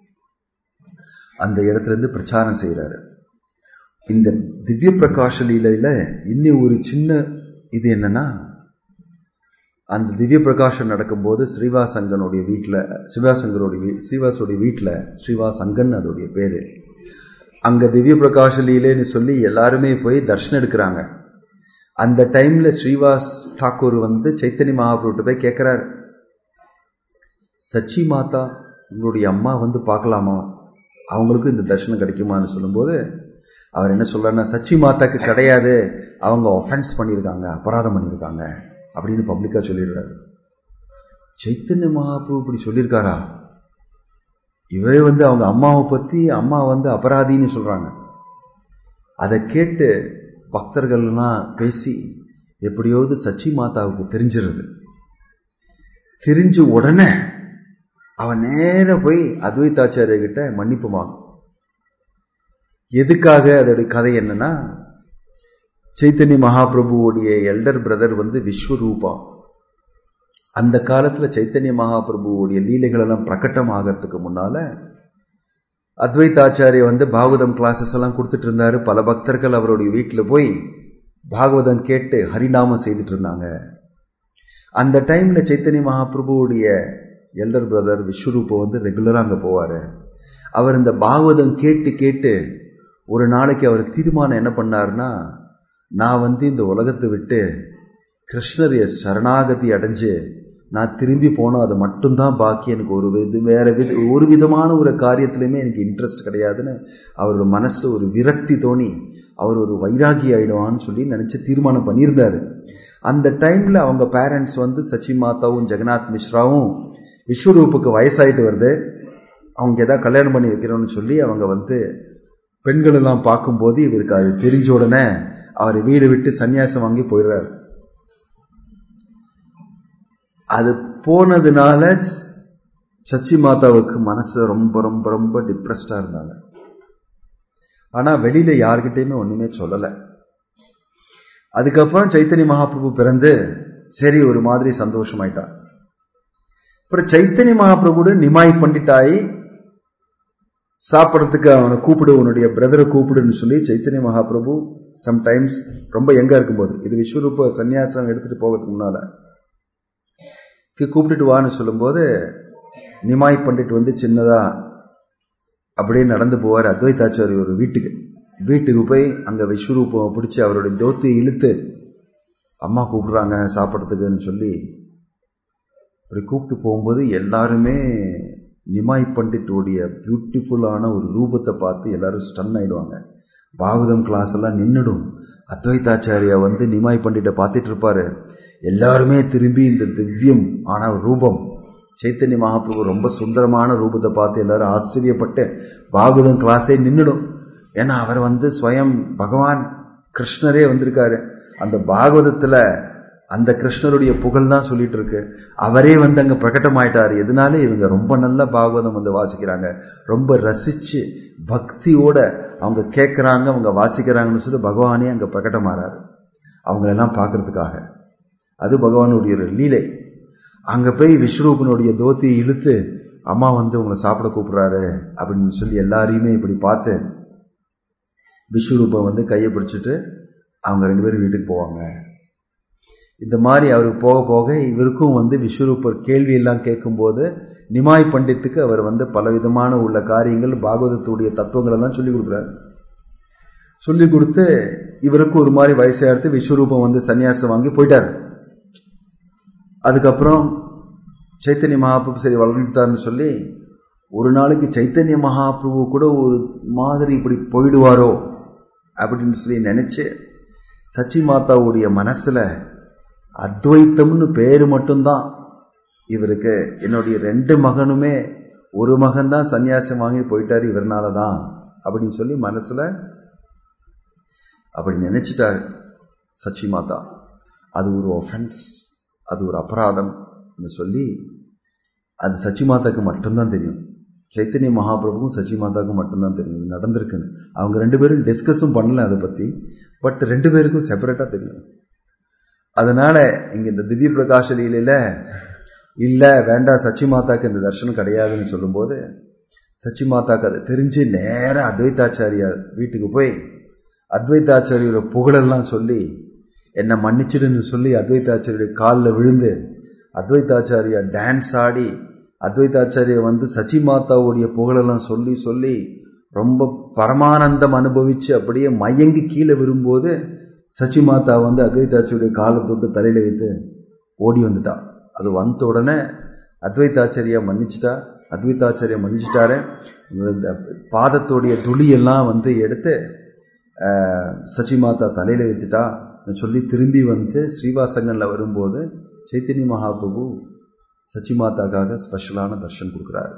அந்த இடத்துலேருந்து பிரச்சாரம் செய்கிறாரு இந்த திவ்ய பிரகாஷ லீலையில் இன்னும் ஒரு சின்ன இது என்னன்னா அந்த திவ்ய பிரகாஷம் நடக்கும்போது ஸ்ரீவாசங்கனுடைய வீட்டில் ஸ்ரீவாசங்கருடைய வீ ஸ்ரீவாஸோடைய வீட்டில் ஸ்ரீவாசங்கன் அதோடைய பேர் அங்கே திவ்ய பிரகாஷ லீலைன்னு சொல்லி எல்லாருமே போய் தர்ஷனம் எடுக்கிறாங்க அந்த டைம்ல ஸ்ரீவாஸ் டாக்கூர் வந்து சைத்தன்ய மகாபிரபுட்ட போய் கேட்கிறார் சச்சி மாதா உங்களுடைய அம்மா வந்து பார்க்கலாமா அவங்களுக்கும் இந்த தர்ஷனம் கிடைக்குமான்னு சொல்லும்போது அவர் என்ன சொல்றாருன்னா சச்சி மாதாக்கு கிடையாது அவங்க ஒஃபென்ஸ் பண்ணியிருக்காங்க அபராதம் பண்ணியிருக்காங்க அப்படின்னு பப்ளிக்கா சொல்லிடுறாரு சைத்தன்ய மகாபிரபு இப்படி சொல்லியிருக்காரா இவரே வந்து அவங்க அம்மாவை பத்தி அம்மா வந்து அபராதின்னு சொல்றாங்க அதை கேட்டு பக்தர்கள்லாம் பேசி எப்படியாவது சச்சி மாதாவுக்கு தெரிஞ்சிருது தெரிஞ்சு உடனே அவன் நேர போய் அத்வைதாச்சாரிய கிட்ட மன்னிப்பு வாங்கும் எதுக்காக அதோடைய கதை என்னன்னா சைத்தன்ய மகாபிரபுவோடைய எல்டர் பிரதர் வந்து விஸ்வரூபா அந்த காலத்துல சைத்தன்ய மகாபிரபுவோடைய லீலைகள் எல்லாம் பிரகட்டம் ஆகிறதுக்கு முன்னால அத்வைதாச்சாரிய வந்து பாகவதம் கிளாஸஸ் எல்லாம் கொடுத்துட்டு இருந்தாரு பல பக்தர்கள் அவருடைய வீட்டில் போய் பாகவதம் கேட்டு ஹரிநாமம் செய்துட்டு இருந்தாங்க அந்த டைம்ல சைத்தன்ய மகாபிரபுவுடைய எல்டர் பிரதர் விஸ்வரூப்ப வந்து ரெகுலரா அங்க போவாரு அவர் இந்த பாகவதம் கேட்டு கேட்டு ஒரு நாளைக்கு அவர் தீர்மானம் என்ன பண்ணாருன்னா நான் வந்து இந்த உலகத்தை விட்டு கிருஷ்ணர் சரணாகதி அடைஞ்சு நான் திரும்பி போனால் அது மட்டும்தான் பாக்கி எனக்கு ஒரு வித வேற வித ஒரு விதமான ஒரு காரியத்திலையுமே எனக்கு இன்ட்ரெஸ்ட் கிடையாதுன்னு அவரோட மனசுல ஒரு விரக்தி தோணி அவர் ஒரு வைராகி ஆயிடுவான்னு சொல்லி நினைச்சு தீர்மானம் பண்ணியிருந்தாரு அந்த டைம்ல அவங்க பேரண்ட்ஸ் வந்து சச்சி மாதாவும் ஜெகநாத் மிஸ்ராவும் விஸ்வரூப்புக்கு வயசாயிட்டு வருது அவங்க ஏதாவது கல்யாணம் பண்ணி வைக்கிறோம்னு சொல்லி அவங்க வந்து பெண்கள் எல்லாம் பார்க்கும்போது இவருக்கு அது தெரிஞ்ச உடனே அவர் வீடு விட்டு சன்னியாசம் வாங்கி போயிடுறாரு அது போனதுனால சச்சி மாதாவுக்கு மனசு ரொம்ப ரொம்ப ரொம்ப டிப்ரெஸ்டா இருந்தாங்க ஆனா வெளியில யார்கிட்டயுமே ஒண்ணுமே சொல்லல அதுக்கப்புறம் சைத்தன்ய மகாபிரபு பிறந்து சரி ஒரு மாதிரி சந்தோஷமாயிட்டான் அப்புறம் சைத்தன்ய மகாபிரபுட நிமாய் பண்டிட்டாயி சாப்பிட்றதுக்கு அவனை கூப்பிடு உன்னுடைய பிரதரை கூப்பிடுன்னு சொல்லி சைத்தன்ய மகாபிரபு சம்டைம்ஸ் ரொம்ப எங்க இருக்கும்போது இது விஸ்வரூப சன்னியாசம் எடுத்துட்டு போகிறதுக்கு முன்னால கூப்பிட்டுட்டு வான்னு சொல்லும்போது நிமாய் பண்டிட் வந்து சின்னதா அப்படியே நடந்து போவார் அத்வைதாச்சாரி ஒரு வீட்டுக்கு வீட்டுக்கு போய் அங்க விஸ்வரூபம் பிடிச்சி அவருடைய தோத்தி இழுத்து அம்மா கூப்பிடுறாங்க சாப்பிட்றதுக்குன்னு சொல்லி அப்படி கூப்பிட்டு போகும்போது எல்லாருமே நிமாய் பண்டிட்டுடைய பியூட்டிஃபுல்லான ஒரு ரூபத்தை பார்த்து எல்லாரும் ஸ்டன் ஆயிடுவாங்க பாகவதம் கிளாஸ் எல்லாம் நின்றுடும் அத்வைதாச்சாரியா வந்து நிமாய் பண்டிட்டை பார்த்துட்டு இருப்பாரு எல்லாருமே திரும்பி இந்த திவ்யம் ஆன ரூபம் சைத்தன்ய மகாபிரபு ரொம்ப சுந்தரமான ரூபத்தை பார்த்து எல்லாரும் ஆச்சரியப்பட்டு பாகவதம் கிளாஸே நின்றுடும் ஏன்னா அவர் வந்து ஸ்வயம் பகவான் கிருஷ்ணரே வந்திருக்காரு அந்த பாகவதத்துல அந்த கிருஷ்ணருடைய புகழ் தான் சொல்லிட்டு இருக்கு அவரே வந்து அங்க பிரகட்டமாயிட்டாரு எதனால இவங்க ரொம்ப நல்ல பாகவதம் வந்து வாசிக்கிறாங்க ரொம்ப ரசிச்சு பக்தியோட அவங்க கேட்கறாங்க அவங்க வாசிக்கிறாங்கன்னு சொல்லி பகவானே அங்க பிரகட்டமாறாரு அவங்களெல்லாம் பார்க்கறதுக்காக அது பகவானுடைய ஒரு லீலை அங்க போய் விஸ்வரூபனுடைய தோத்தி இழுத்து அம்மா வந்து உங்களை சாப்பிட கூப்பிடுறாரு அப்படின்னு சொல்லி எல்லாரையுமே இப்படி பார்த்து விஸ்வரூபம் வந்து கையை பிடிச்சிட்டு அவங்க ரெண்டு பேரும் வீட்டுக்கு போவாங்க இந்த மாதிரி அவருக்கு போக போக இவருக்கும் வந்து விஸ்வரூபர் கேள்வி எல்லாம் கேட்கும்போது நிமாய் பண்டித்துக்கு அவர் வந்து பலவிதமான உள்ள காரியங்கள் பாகவதத்துடைய தத்துவங்கள் எல்லாம் சொல்லி கொடுக்குறாரு சொல்லி கொடுத்து இவருக்கு ஒரு மாதிரி வயசாயிடுத்து விஸ்வரூபம் வந்து சன்னியாசம் வாங்கி போயிட்டார் அதுக்கப்புறம் சைத்தன்ய மகாபிரபு சரி வளர்ந்துட்டார்னு சொல்லி ஒரு நாளைக்கு சைத்தன்ய மகாபிரபு கூட ஒரு மாதிரி இப்படி போயிடுவாரோ அப்படின்னு சொல்லி நினைச்சு சச்சி மாதாவுடைய மனசுல அத்வைத்தம்னு பேரு மட்டும்தான் இவருக்கு என்னுடைய ரெண்டு மகனுமே ஒரு மகன் தான் சன்னியாசம் வாங்கி போயிட்டாரு இவர்னால தான் அப்படின்னு சொல்லி மனசுல அப்படி நினைச்சிட்டாரு சச்சி மாதா அது ஒரு ஒஃபென்ஸ் அது ஒரு அபராதம் சொல்லி அது சச்சி மாதாக்கு மட்டும்தான் தெரியும் சைத்தன்ய மகாபிரபுக்கும் சச்சி மாதாவுக்கும் மட்டும்தான் தெரியும் இது நடந்திருக்குன்னு அவங்க ரெண்டு பேரும் டிஸ்கஸும் பண்ணல அதை பற்றி பட் ரெண்டு பேருக்கும் செப்பரேட்டாக தெரியும் அதனால இங்க இந்த திவ்ய பிரகாஷ லீலையில இல்ல வேண்டாம் சச்சி மாதாக்கு இந்த தர்ஷனம் கிடையாதுன்னு சொல்லும்போது சச்சி மாதாக்கு அதை தெரிஞ்சு நேர அத்வைதாச்சாரியா வீட்டுக்கு போய் அத்வைதாச்சாரியோட புகழெல்லாம் சொல்லி என்னை மன்னிச்சிடுன்னு சொல்லி அத்வைதாச்சாரியுடைய காலில் விழுந்து அத்வைதாச்சாரியா டான்ஸ் ஆடி அத்வைதாச்சாரிய வந்து சச்சி மாதாவுடைய புகழெல்லாம் சொல்லி சொல்லி ரொம்ப பரமானந்தம் அனுபவிச்சு அப்படியே மயங்கி கீழே விரும்போது சச்சி மாதா வந்து அத்வைதாச்சாரிய காலை தொட்டு தலையில வைத்து ஓடி வந்துட்டா அது வந்த உடனே அத்வைதாச்சாரியா மன்னிச்சிட்டா அத்வைதாச்சாரியா மன்னிச்சிட்டாரு இந்த பாதத்தோடைய துளியெல்லாம் வந்து எடுத்து சச்சி மாதா தலையில வைத்துட்டா சொல்லி திரும்பி வந்து ஸ்ரீவாசங்கன்ல வரும்போது சைத்தன்ய மகாபிரபு சச்சி மாதாக்காக ஸ்பெஷலான தர்ஷன் கொடுக்குறாரு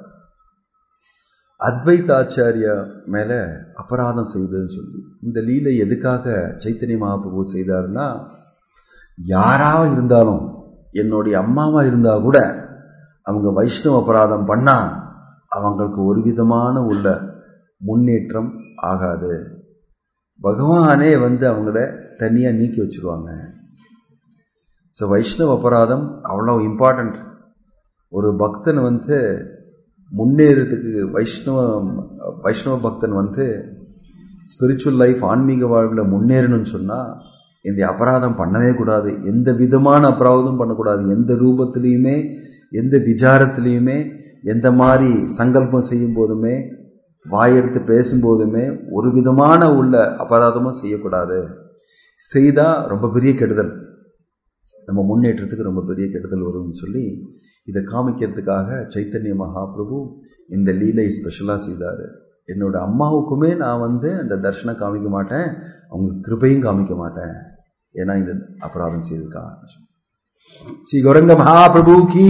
அத்வைதாச்சாரியா மேல அபராதம் செய்ததுன்னு சொல்லி இந்த லீலை எதுக்காக சைத்தன்ய மகாபிரபு செய்தாருன்னா யாரா இருந்தாலும் என்னுடைய அம்மாவா இருந்தா கூட அவங்க வைஷ்ணவ அபராதம் பண்ணா அவங்களுக்கு ஒரு விதமான உள்ள முன்னேற்றம் ஆகாது பகவானே வந்து அவங்கள தனியா நீக்கி வச்சிருவாங்க ஸோ வைஷ்ணவ அபராதம் அவ்வளோ இம்பார்ட்டண்ட் ஒரு பக்தன் வந்து முன்னேறதுக்கு வைஷ்ணவ வைஷ்ணவ பக்தன் வந்து ஸ்பிரிச்சுவல் லைஃப் ஆன்மீக வாழ்வில் முன்னேறணும்னு சொன்னால் இந்த அபராதம் பண்ணவே கூடாது எந்த விதமான அபராதம் பண்ணக்கூடாது எந்த ரூபத்திலையுமே எந்த விசாரத்திலையுமே எந்த மாதிரி சங்கல்பம் செய்யும் போதுமே வாயெடுத்து பேசும்போதுமே ஒரு விதமான உள்ள அபராதமும் செய்யக்கூடாது செய்தா ரொம்ப பெரிய கெடுதல் நம்ம முன்னேற்றத்துக்கு ரொம்ப பெரிய கெடுதல் வரும்னு சொல்லி இதை காமிக்கிறதுக்காக சைத்தன்ய மகாபிரபு இந்த லீலை ஸ்பெஷலாக செய்தார் என்னோட அம்மாவுக்குமே நான் வந்து அந்த தர்ஷனம் காமிக்க மாட்டேன் அவங்களுக்கு கிருபையும் காமிக்க மாட்டேன் ஏன்னா இந்த அபராதம் செய்ததுக்காக ஸ்ரீ கௌரங்க மகாபிரபு கி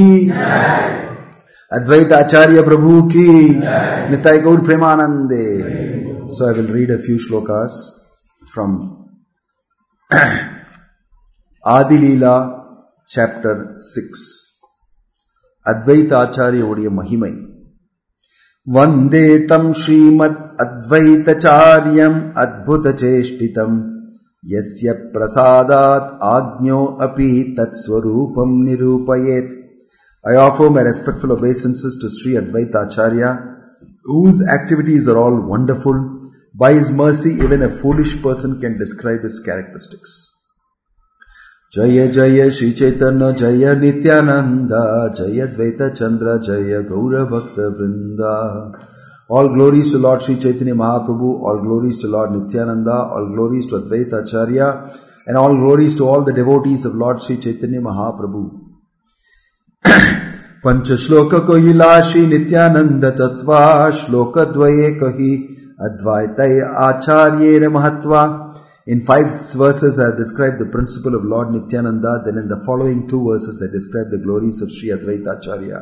அத்வைத ஆச்சாரிய பிரபு கி நித்தாய் கௌர் பிரேமானந்தே So I will read a few shlokas from Adi Lila chapter six Advaita ஆச்சாரியோடைய மகிமை வந்தே தம் ஸ்ரீமத் அத்வைதாச்சாரியம் அத்புத சேஷ்டிதம் यस्य प्रसादात् आज्ञो अपि तत्स्वरूपम् निरूपयेत् I offer my respectful obeisances to Sri Advaita Acharya, whose activities are all wonderful. By his mercy, even a foolish person can describe his characteristics. Jaya Jaya Shri Chaitanya Jaya Nityananda Jaya Dvaita Chandra Jaya Gaura Bhakta Vrinda All glories to Lord Sri Chaitanya Mahaprabhu, all glories to Lord Nityananda, all glories to Advaita Acharya, and all glories to all the devotees of Lord Sri Chaitanya Mahaprabhu. पंच श्लोक कोहिला श्री नित्यानंद तत्वा श्लोक द्वये कही अद्वैत आचार्य महत्वा In five verses I have described the principle of Lord Nityananda, then in the following two verses I describe the glories of Sri Advaita Acharya.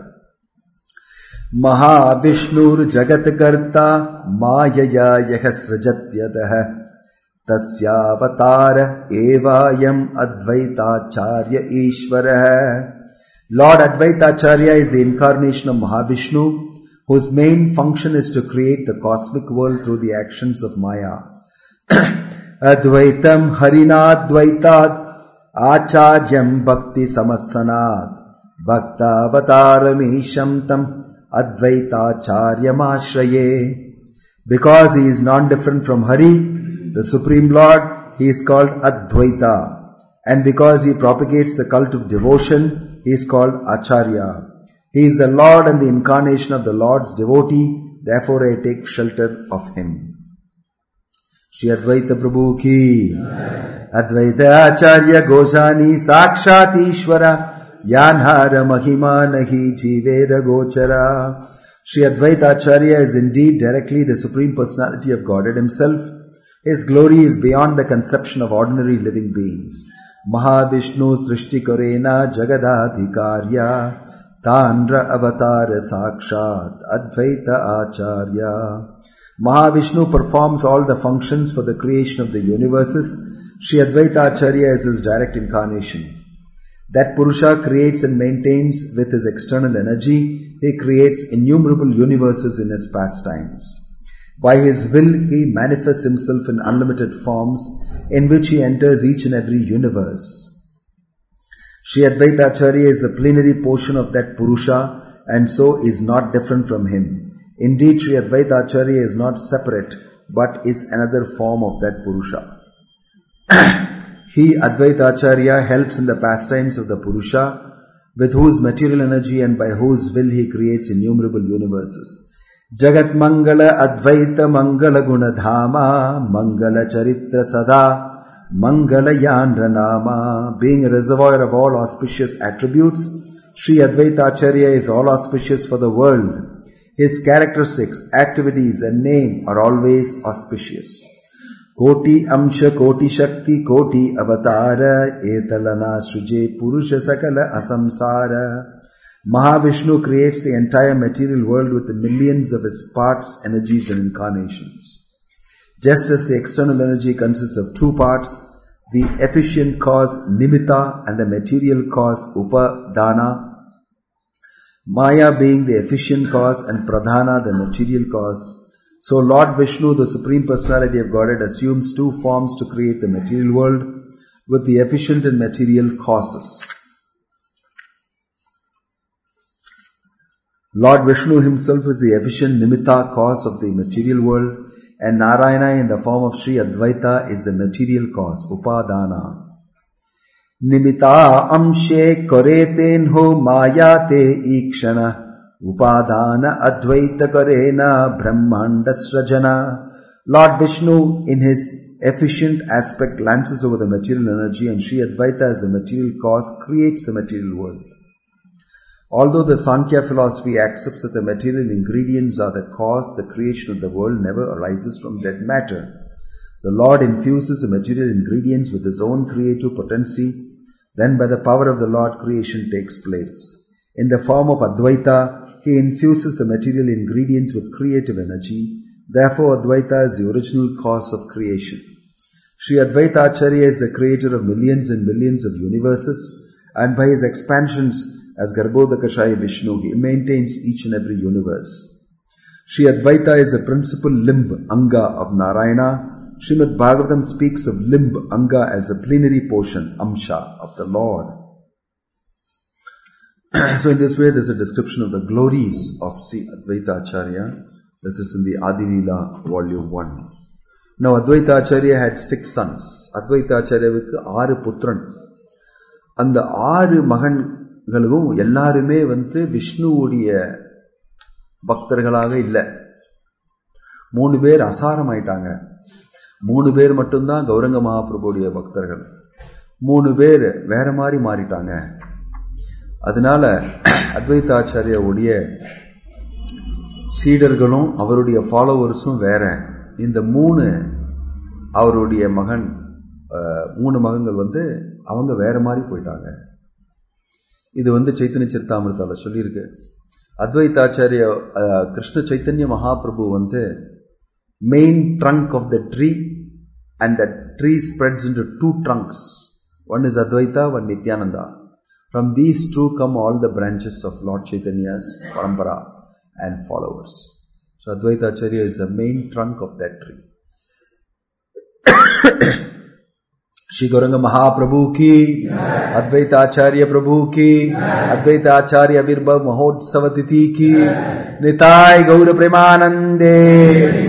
महाविष्णुर्जगत्कर्ता मायया यः सृजत्यतः तस्यावतार एवायम् अद्वैताचार्य ईश्वरः Lord Advaitacharya is the incarnation of Mahavishnu, whose main function is to create the cosmic world through the actions of Maya. Advaitam Harinadvaitat Acharyam Bhakti Samasanat Bhaktavataramisham Tam Advaitacharyam Ashraye. Because he is non-different from Hari, the Supreme Lord, he is called Advaita. And because he propagates the cult of devotion, he is called Acharya. He is the Lord and the incarnation of the Lord's devotee, therefore I take shelter of him. Shri Advaita Prabhu ki Advaita Acharya Gosani Sakshat Ishvara Yanhara Mahima Nahi Jiveda Gochara Shri Advaita Acharya is indeed directly the Supreme Personality of Godhead Himself. His glory is beyond the conception of ordinary living beings. Mahavishnu Srishti Korena Jagadadhikarya Tandra Avatara Sakshat Advaita Acharya Mahavishnu performs all the functions for the creation of the universes. Sri Advaita Acharya is his direct incarnation. That Purusha creates and maintains with his external energy. He creates innumerable universes in his pastimes. By his will, he manifests himself in unlimited forms in which he enters each and every universe. Sri Advaita Acharya is the plenary portion of that Purusha and so is not different from him. Indeed, Sri Advaita Acharya is not separate but is another form of that Purusha. he, Advaita Acharya, helps in the pastimes of the Purusha with whose material energy and by whose will he creates innumerable universes. Jagat Mangala Advaita Mangala Gunadhama Mangala Charitra Sada Mangala Yandra Nama being a reservoir of all auspicious attributes, Sri Advaita Acharya is all auspicious for the world. His characteristics, activities and name are always auspicious. Koti Amsha Koti Shakti Koti Avatara Etalana Srije Purusha Sakala Asamsara Mahavishnu creates the entire material world with the millions of its parts, energies and incarnations. Just as the external energy consists of two parts, the efficient cause Nimitta and the material cause Upadana, Maya being the efficient cause and Pradhana the material cause, so Lord Vishnu, the Supreme Personality of Godhead, assumes two forms to create the material world with the efficient and material causes. Lord Vishnu himself is the efficient nimitta cause of the material world and Narayana in the form of Sri Advaita is the material cause, Upadana. Nimitta amshe koreten ho mayate ikshana Upadana Advaita Karena Brahmanda Srajana. Lord Vishnu, in his efficient aspect, glances over the material energy, and Sri Advaita, as a material cause, creates the material world. Although the Sankhya philosophy accepts that the material ingredients are the cause, the creation of the world never arises from dead matter. The Lord infuses the material ingredients with his own creative potency, then by the power of the Lord, creation takes place. In the form of Advaita, he infuses the material ingredients with creative energy. Therefore, Advaita is the original cause of creation. Sri Advaita Acharya is the creator of millions and millions of universes, and by his expansions as Garbhodakashaya Vishnu, he maintains each and every universe. Sri Advaita is the principal limb, Anga of Narayana. Srimad Bhagavatam speaks of limb, Anga as a plenary portion, Amsha, of the Lord. so in this way, there's a description of the glories of Sri Advaita Acharya. This is in the Adilila, volume 1. Now, Advaita Acharya had six sons. Advaita Acharyaவுக்கு ஆறு புத்திரன் அந்த ஆறு மகன்களும் எல்லாருமே வந்து விஷ்ணுவுடைய பக்தர்களாக இல்லை மூணு பேர் அசாரம் ஆயிட்டாங்க மூணு பேர் மட்டும்தான் கௌரங்க மகாபிரபுடைய பக்தர்கள் மூணு பேர் வேற மாதிரி மாறிட்டாங்க அதனால அத்வைதாச்சாரியாவுடைய சீடர்களும் அவருடைய ஃபாலோவர்ஸும் வேற இந்த மூணு அவருடைய மகன் மூணு மகன்கள் வந்து அவங்க வேற மாதிரி போயிட்டாங்க இது வந்து சைத்தன்ய சித்தாமிரதால சொல்லியிருக்கு அத்வைதாச்சாரிய கிருஷ்ண சைத்தன்ய மகாபிரபு வந்து main trunk of the tree and the tree spreads in two trunks one is Advaita one Nityananda From these two come all the branches of Lord Chaitanya's parampara and followers. So Advaita Acharya is the main trunk of that tree. Shri Gauranga Mahaprabhu ki, Advaita Acharya Prabhu ki, Advaita Acharya Virbha Mahotsava Tithi ki, Nitai Gaura Premanande.